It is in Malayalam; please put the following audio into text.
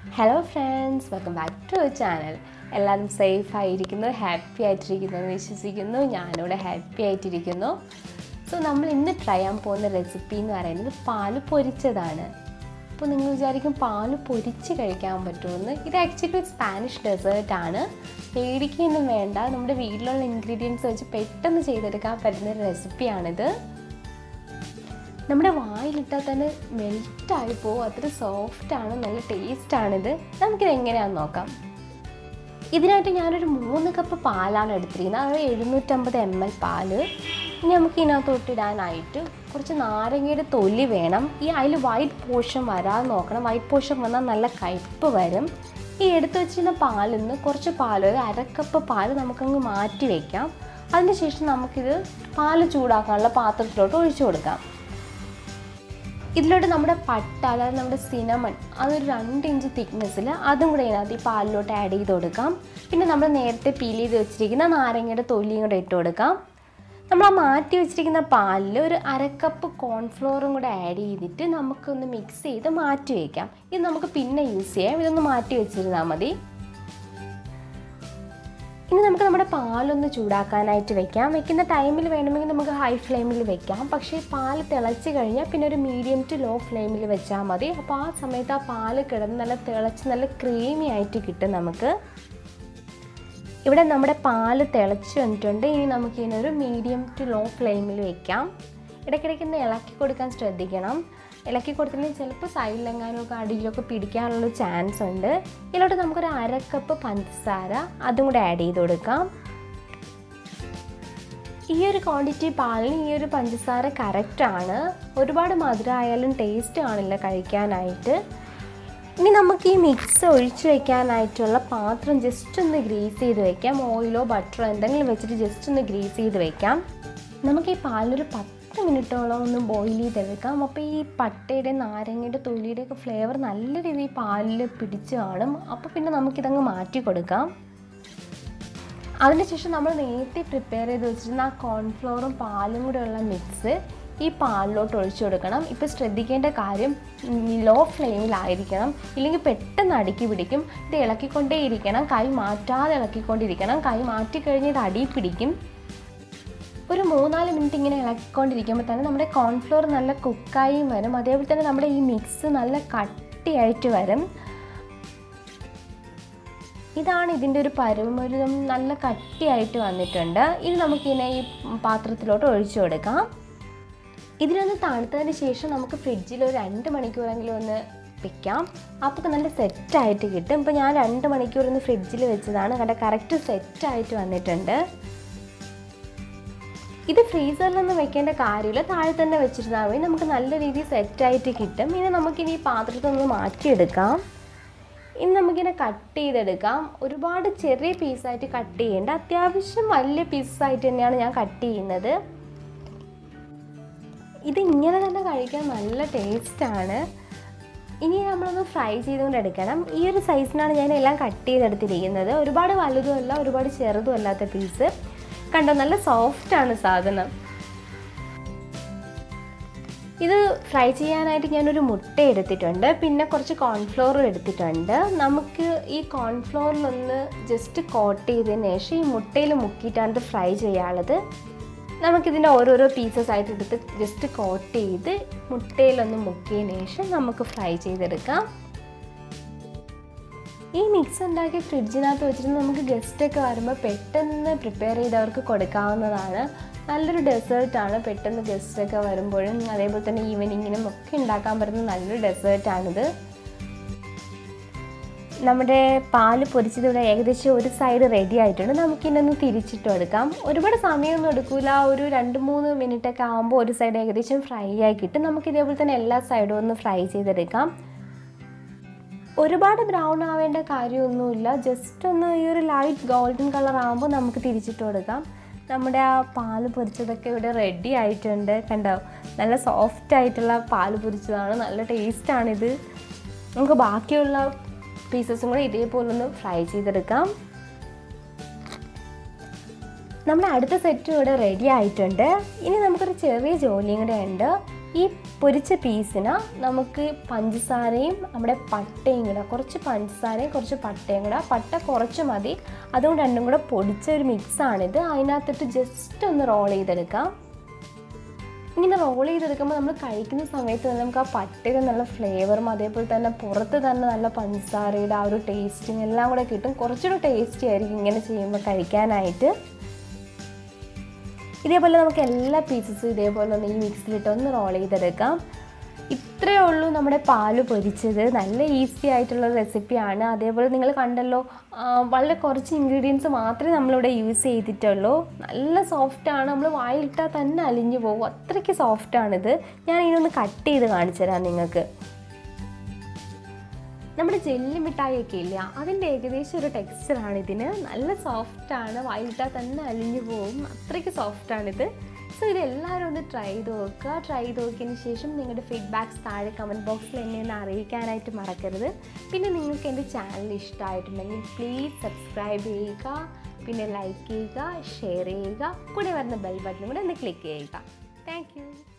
hello friends welcome back to our channel എല്ലാവരും സേഫ് ആയിരിക്കുന്നു ഹാപ്പി ആയിട്ടിരിക്കുന്നു എന്ന് വിശ്വസിക്കുന്നു ഞാനിവിടെ ഹാപ്പി ആയിട്ടിരിക്കുന്നു സോ നമ്മൾ ഇന്ന് ട്രൈ ചെയ്യാൻ പോകുന്ന റെസിപ്പി എന്ന് പറയുന്നത് പാല് പൊരിച്ചതാണ് അപ്പോൾ നിങ്ങൾ വിചാരിക്കും പാല് പൊരിച്ച് കഴിക്കാൻ പറ്റുമെന്ന് ഇത് ആക്ച്വലി ഒരു സ്പാനിഷ് ഡെസേർട്ടാണ് പേടിക്കൊന്നും വേണ്ട നമ്മുടെ വീട്ടിലുള്ള ഇൻഗ്രീഡിയൻസ് വെച്ച് പെട്ടെന്ന് ചെയ്തെടുക്കാൻ പറ്റുന്ന ഒരു റെസിപ്പിയാണിത് നമ്മുടെ വായിലിട്ടാൽ തന്നെ മെൽറ്റായി പോകും അത്ര സോഫ്റ്റാണ് നല്ല ടേസ്റ്റാണിത് നമുക്കിത് എങ്ങനെയാണെന്ന് നോക്കാം ഇതിനായിട്ട് ഞാനൊരു മൂന്ന് കപ്പ് പാലാണ് എടുത്തിരിക്കുന്നത് അതായത് എഴുന്നൂറ്റമ്പത് എം എൽ പാല് ഇനി നമുക്ക് ഇതിനകത്തോട്ട് ഇടാനായിട്ട് കുറച്ച് നാരങ്ങയുടെ തൊലി വേണം ഈ അതിൽ വൈറ്റ് പോർഷൻ വരാതെ നോക്കണം വൈറ്റ് പോർഷൻ വന്നാൽ നല്ല കയ്പ്പ് വരും ഈ എടുത്തു വെച്ചിരുന്ന പാലിൽ നിന്ന് കുറച്ച് പാൽ ഒരു അരക്കപ്പ് പാൽ നമുക്കങ്ങ് മാറ്റി വയ്ക്കാം അതിനുശേഷം നമുക്കിത് പാല് ചൂടാക്കാനുള്ള പാത്രത്തിലോട്ട് ഒഴിച്ചു കൊടുക്കാം ഇതിലോട്ട് നമ്മുടെ പട്ട അതായത് നമ്മുടെ സിനമൺ അതൊരു രണ്ട് ഇഞ്ച് തിക്നെസ്സിൽ അതും കൂടെ ഇതിനകത്ത് ഈ പാലിലോട്ട് ആഡ് ചെയ്ത് കൊടുക്കാം പിന്നെ നമ്മൾ നേരത്തെ പീൽ ചെയ്ത് വെച്ചിരിക്കുന്ന നാരങ്ങയുടെ തൊലിയും കൂടെ ഇട്ട് കൊടുക്കാം നമ്മൾ ആ മാറ്റി വെച്ചിരിക്കുന്ന പാലിൽ ഒരു അരക്കപ്പ് കോൺഫ്ലോറും കൂടെ ആഡ് ചെയ്തിട്ട് നമുക്കൊന്ന് മിക്സ് ചെയ്ത് മാറ്റി വയ്ക്കാം ഇത് നമുക്ക് പിന്നെ യൂസ് ചെയ്യാം ഇതൊന്ന് മാറ്റി വെച്ചിരുന്നാൽ മതി ഇനി നമുക്ക് നമ്മുടെ പാലൊന്ന് ചൂടാക്കാനായിട്ട് വെക്കാം വെക്കുന്ന ടൈമിൽ വേണമെങ്കിൽ നമുക്ക് ഹൈ ഫ്ലെയിമിൽ വെക്കാം പക്ഷേ പാൽ തിളച്ച് കഴിഞ്ഞാൽ പിന്നെ ഒരു മീഡിയം ടു ലോ ഫ്ലെയിമിൽ വെച്ചാൽ മതി അപ്പോൾ ആ സമയത്ത് ആ പാല് കിടന്ന് നല്ല തിളച്ച് നല്ല ക്രീമി ആയിട്ട് കിട്ടും നമുക്ക് ഇവിടെ നമ്മുടെ പാല് തിളച്ച് വന്നിട്ടുണ്ട് ഇനി നമുക്ക് ഇതിനൊരു മീഡിയം ടു ലോ ഫ്ലെയിമിൽ വെക്കാം ഇടയ്ക്കിടയ്ക്ക് ഒന്ന് ഇളക്കി കൊടുക്കാൻ ശ്രദ്ധിക്കണം ഇളക്കി കൊടുത്തില്ലെങ്കിൽ ചിലപ്പോൾ സൈഡിലെങ്ങാനൊക്കെ അടിയിലൊക്കെ പിടിക്കാനുള്ള ചാൻസ് ഉണ്ട് ഇതിലോട്ട് നമുക്കൊരു അരക്കപ്പ് പഞ്ചസാര അതും കൂടെ ആഡ് ചെയ്ത് കൊടുക്കാം ഈ ഒരു ക്വാണ്ടിറ്റി പാലിന് ഈ ഒരു പഞ്ചസാര കറക്റ്റാണ് ഒരുപാട് മധുരം ആയാലും ടേസ്റ്റ് കാണില്ല കഴിക്കാനായിട്ട് ഇനി നമുക്ക് ഈ മിക്സ് ഒഴിച്ച് വെക്കാനായിട്ടുള്ള പാത്രം ജസ്റ്റ് ഒന്ന് ഗ്രീസ് ചെയ്ത് വെക്കാം ഓയിലോ ബട്ടറോ എന്തെങ്കിലും വെച്ചിട്ട് ജസ്റ്റ് ഒന്ന് ഗ്രീസ് ചെയ്ത് വെക്കാം നമുക്ക് ഈ പാലിനൊരു പത്ത് മിനിറ്റോളം ഒന്ന് ബോയിൽ ചെയ്തെടുക്കാം അപ്പോൾ ഈ പട്ടയുടെ നാരങ്ങയുടെ തൊലിയുടെ ഒക്കെ ഫ്ലേവർ നല്ല രീതിയിൽ പാലിൽ പിടിച്ച് കാണും അപ്പോൾ പിന്നെ നമുക്കിതങ്ങ് മാറ്റി കൊടുക്കാം അതിനുശേഷം നമ്മൾ നേരത്തെ പ്രിപ്പയർ ചെയ്ത് വെച്ചിരുന്ന ആ കോൺഫ്ലോറും പാലും കൂടെയുള്ള മിക്സ് ഈ പാലിലോട്ട് ഒഴിച്ചു കൊടുക്കണം ഇപ്പോൾ ശ്രദ്ധിക്കേണ്ട കാര്യം ലോ ഫ്ലെയിമിലായിരിക്കണം ഇല്ലെങ്കിൽ പെട്ടെന്ന് അടുക്കി പിടിക്കും ഇത് ഇളക്കിക്കൊണ്ടേയിരിക്കണം കൈ മാറ്റാതെ ഇളക്കിക്കൊണ്ടിരിക്കണം കൈ മാറ്റിക്കഴിഞ്ഞ് ഇത് അടി പിടിക്കും ഒരു മൂന്നാല് മിനിറ്റ് ഇങ്ങനെ ഇളക്കിക്കൊണ്ടിരിക്കുമ്പോൾ തന്നെ നമ്മുടെ കോൺഫ്ലോർ നല്ല കുക്കായും വരും അതേപോലെ തന്നെ നമ്മുടെ ഈ മിക്സ് നല്ല കട്ടിയായിട്ട് വരും ഇതാണ് ഇതിൻ്റെ ഒരു പരുവം ഒരു നല്ല കട്ടിയായിട്ട് വന്നിട്ടുണ്ട് ഇത് നമുക്കിങ്ങനെ ഈ പാത്രത്തിലോട്ട് ഒഴിച്ചു കൊടുക്കാം ഇതിനൊന്ന് തണുത്തതിന് ശേഷം നമുക്ക് ഫ്രിഡ്ജിൽ ഒരു രണ്ട് മണിക്കൂറെങ്കിലും ഒന്ന് വെക്കാം അപ്പോൾ നല്ല സെറ്റായിട്ട് കിട്ടും ഇപ്പോൾ ഞാൻ രണ്ട് മണിക്കൂർ ഒന്ന് ഫ്രിഡ്ജിൽ വെച്ചതാണ് കണ്ട കറക്റ്റ് സെറ്റായിട്ട് വന്നിട്ടുണ്ട് ഇത് ഫ്രീസറിലൊന്നും വെക്കേണ്ട കാര്യമില്ല താഴെ തന്നെ വെച്ചിരുന്നാൽ മതി നമുക്ക് നല്ല രീതിയിൽ സെറ്റായിട്ട് കിട്ടും ഇനി നമുക്കിനി ഈ പാത്രത്തിൽ നിന്ന് മാറ്റിയെടുക്കാം ഇനി നമുക്കിങ്ങനെ കട്ട് ചെയ്തെടുക്കാം ഒരുപാട് ചെറിയ പീസായിട്ട് കട്ട് ചെയ്യേണ്ട അത്യാവശ്യം വലിയ പീസായിട്ട് തന്നെയാണ് ഞാൻ കട്ട് ചെയ്യുന്നത് ഇത് ഇങ്ങനെ തന്നെ കഴിക്കാൻ നല്ല ടേസ്റ്റാണ് ഇനി നമ്മളൊന്ന് ഫ്രൈ ചെയ്തുകൊണ്ട് എടുക്കണം ഈ ഒരു സൈസിനാണ് ഞാൻ എല്ലാം കട്ട് ചെയ്തെടുത്തിരിക്കുന്നത് ഒരുപാട് വലുതുമല്ല ഒരുപാട് ചെറുതും അല്ലാത്ത പീസ് കണ്ടോ നല്ല സോഫ്റ്റാണ് സാധനം ഇത് ഫ്രൈ ചെയ്യാനായിട്ട് ഞാനൊരു മുട്ട എടുത്തിട്ടുണ്ട് പിന്നെ കുറച്ച് കോൺഫ്ലോറും എടുത്തിട്ടുണ്ട് നമുക്ക് ഈ കോൺഫ്ലോറിലൊന്ന് ജസ്റ്റ് കോട്ട് ചെയ്തതിന് ശേഷം ഈ മുട്ടയിൽ മുക്കിയിട്ടാണ് ഇത് ഫ്രൈ ചെയ്യാനുള്ളത് നമുക്കിതിൻ്റെ ഓരോരോ പീസസ് ആയിട്ട് എടുത്ത് ജസ്റ്റ് കോട്ട് ചെയ്ത് മുട്ടയിലൊന്ന് മുക്കിയതിന് ശേഷം നമുക്ക് ഫ്രൈ ചെയ്തെടുക്കാം ഈ മിക്സ് ഉണ്ടാക്കി ഫ്രിഡ്ജിനകത്ത് വെച്ചിട്ട് നമുക്ക് ഗസ്റ്റൊക്കെ വരുമ്പോൾ പെട്ടെന്ന് പ്രിപ്പയർ ചെയ്ത് അവർക്ക് കൊടുക്കാവുന്നതാണ് നല്ലൊരു ഡെസേർട്ടാണ് പെട്ടെന്ന് ഗസ്റ്റൊക്കെ വരുമ്പോഴും അതേപോലെ തന്നെ ഈവനിങ്ങിനും ഒക്കെ ഉണ്ടാക്കാൻ പറ്റുന്ന നല്ലൊരു ഡെസേർട്ടാണിത് നമ്മുടെ പാല് പൊരിച്ചത് ഇവിടെ ഏകദേശം ഒരു സൈഡ് റെഡി ആയിട്ടുണ്ട് നമുക്കിന്നൊന്ന് തിരിച്ചിട്ട് എടുക്കാം ഒരുപാട് സമയമൊന്നും എടുക്കില്ല ഒരു രണ്ട് മൂന്ന് മിനിറ്റ് ഒക്കെ ആകുമ്പോൾ ഒരു സൈഡ് ഏകദേശം ഫ്രൈ ആയി കിട്ടും നമുക്ക് ഇതേപോലെ തന്നെ എല്ലാ സൈഡും ഒന്ന് ഫ്രൈ ചെയ്തെടുക്കാം ഒരുപാട് ബ്രൗൺ ആവേണ്ട കാര്യമൊന്നുമില്ല ജസ്റ്റ് ഒന്ന് ഈ ഒരു ലൈറ്റ് ഗോൾഡൻ കളർ ആകുമ്പോൾ നമുക്ക് തിരിച്ചിട്ട് കൊടുക്കാം നമ്മുടെ ആ പാല് പൊരിച്ചതൊക്കെ ഇവിടെ റെഡി ആയിട്ടുണ്ട് കണ്ടോ നല്ല സോഫ്റ്റ് ആയിട്ടുള്ള പാല് പൊരിച്ചതാണ് നല്ല ടേസ്റ്റാണിത് നമുക്ക് ബാക്കിയുള്ള പീസസും കൂടെ ഇതേപോലെ ഒന്ന് ഫ്രൈ ചെയ്തെടുക്കാം നമ്മുടെ അടുത്ത സെറ്റും ഇവിടെ റെഡി ആയിട്ടുണ്ട് ഇനി നമുക്കൊരു ചെറിയ ജോലിയും കൂടെ ഉണ്ട് ഈ പൊരിച്ച പീസിന് നമുക്ക് പഞ്ചസാരയും നമ്മുടെ പട്ടയും കൂടെ കുറച്ച് പഞ്ചസാരയും കുറച്ച് പട്ടയും കൂടെ പട്ട കുറച്ച് മതി അതുകൊണ്ട് രണ്ടും കൂടെ പൊടിച്ച ഒരു മിക്സാണിത് അതിനകത്തിട്ട് ജസ്റ്റ് ഒന്ന് റോൾ ചെയ്തെടുക്കാം ഇങ്ങനെ റോൾ ചെയ്തെടുക്കുമ്പോൾ നമ്മൾ കഴിക്കുന്ന സമയത്ത് തന്നെ നമുക്ക് ആ പട്ടയുടെ നല്ല ഫ്ലേവറും അതേപോലെ തന്നെ പുറത്ത് തന്നെ നല്ല പഞ്ചസാരയുടെ ആ ഒരു ടേസ്റ്റും എല്ലാം കൂടെ കിട്ടും കുറച്ചുകൂടെ ടേസ്റ്റി ആയിരിക്കും ഇങ്ങനെ ചെയ്യുമ്പോൾ കഴിക്കാനായിട്ട് ഇതേപോലെ നമുക്ക് എല്ലാ പീസസും ഇതേപോലെ ഒന്ന് ഈ മിക്സിലിട്ട് ഒന്ന് റോൾ ചെയ്തെടുക്കാം ഇത്രയേ ഉള്ളൂ നമ്മുടെ പാല് പൊരിച്ചത് നല്ല ഈസി ആയിട്ടുള്ള റെസിപ്പിയാണ് അതേപോലെ നിങ്ങൾ കണ്ടല്ലോ ആ, വളരെ കുറച്ച് ഇൻഗ്രീഡിയൻസ് മാത്രമേ നമ്മളിവിടെ യൂസ് ചെയ്തിട്ടുള്ളൂ നല്ല സോഫ്റ്റാണ് നമ്മൾ വായിലിട്ടാൽ തന്നെ അലിഞ്ഞു പോകും അത്രയ്ക്ക് സോഫ്റ്റാണിത് ഞാൻ ഇതിനൊന്ന് കട്ട് ചെയ്ത് കാണിച്ചു തരാം നിങ്ങൾക്ക് നമ്മുടെ ജെല്ലി മിഠായിയൊക്കെ ഇല്ല അതിൻ്റെ ഏകദേശം ഒരു ടെക്സ്ചറാണ് ഇതിന് നല്ല സോഫ്റ്റാണ് വായിലിട്ടാൽ തന്നെ അലിഞ്ഞു പോകും അത്രയ്ക്ക് സോഫ്റ്റാണിത് സോ ഇത് എല്ലാവരും ഒന്ന് ട്രൈ ചെയ്ത് നോക്കുക ട്രൈ ചെയ്ത് നോക്കിയതിന് ശേഷം നിങ്ങളുടെ ഫീഡ്ബാക്ക്സ് താഴെ കമൻറ്റ് ബോക്സിൽ എന്നെ ഒന്ന് അറിയിക്കാനായിട്ട് മറക്കരുത് പിന്നെ നിങ്ങൾക്ക് എൻ്റെ ചാനൽ ഇഷ്ടമായിട്ടുണ്ടെങ്കിൽ പ്ലീസ് സബ്സ്ക്രൈബ് ചെയ്യുക പിന്നെ ലൈക്ക് ചെയ്യുക ഷെയർ ചെയ്യുക കൂടെ വരുന്ന ബെൽ ബട്ടൺ കൂടെ ഒന്ന് ക്ലിക്ക് ചെയ്യുക താങ്ക്